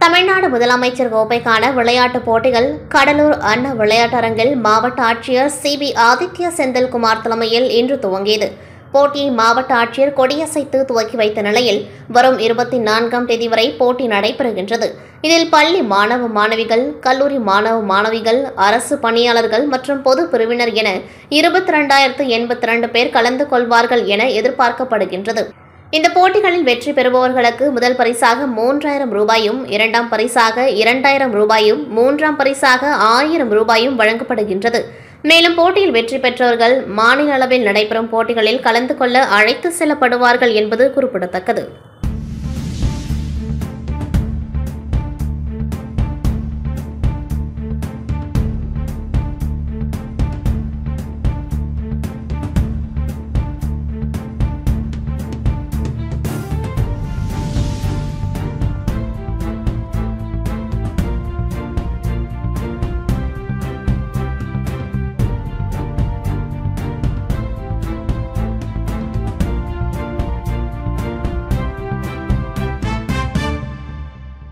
தமிழ்நாடு முதலமைச்சர் கோப்பைக்கான விளையாட்டுப் போட்டிகள் கடலூர் அண்ணா விளையாட்டரங்கில் மாவட்ட ஆட்சியர் சி பி ஆதித்ய செந்தில்குமார் தலைமையில் இன்று துவங்கியது போட்டியை மாவட்ட ஆட்சியர் கொடியசைத்து துவக்கி வைத்த நிலையில் வரும் இருபத்தி நான்காம் தேதி வரை போட்டி நடைபெறுகின்றது இதில் பள்ளி மாணவ மாணவிகள் கல்லூரி மாணவ மாணவிகள் அரசு பணியாளர்கள் மற்றும் பொது பிரிவினர் என இருபத்தி ரெண்டாயிரத்து எண்பத்தி ரெண்டு பேர் கலந்து கொள்வார்கள் என எதிர்பார்க்கப்படுகின்றது இந்த போட்டிகளில் வெற்றி பெறுபவர்களுக்கு முதல் பரிசாக மூன்றாயிரம் ரூபாயும் இரண்டாம் பரிசாக இரண்டாயிரம் ரூபாயும் மூன்றாம் பரிசாக ஆயிரம் ரூபாயும் வழங்கப்படுகின்றது மேலும் போட்டியில் வெற்றி பெற்றவர்கள் மாநில அளவில் நடைபெறும் போட்டிகளில் கலந்து கொள்ள அழைத்து செல்லப்படுவார்கள் என்பது குறிப்பிடத்தக்கது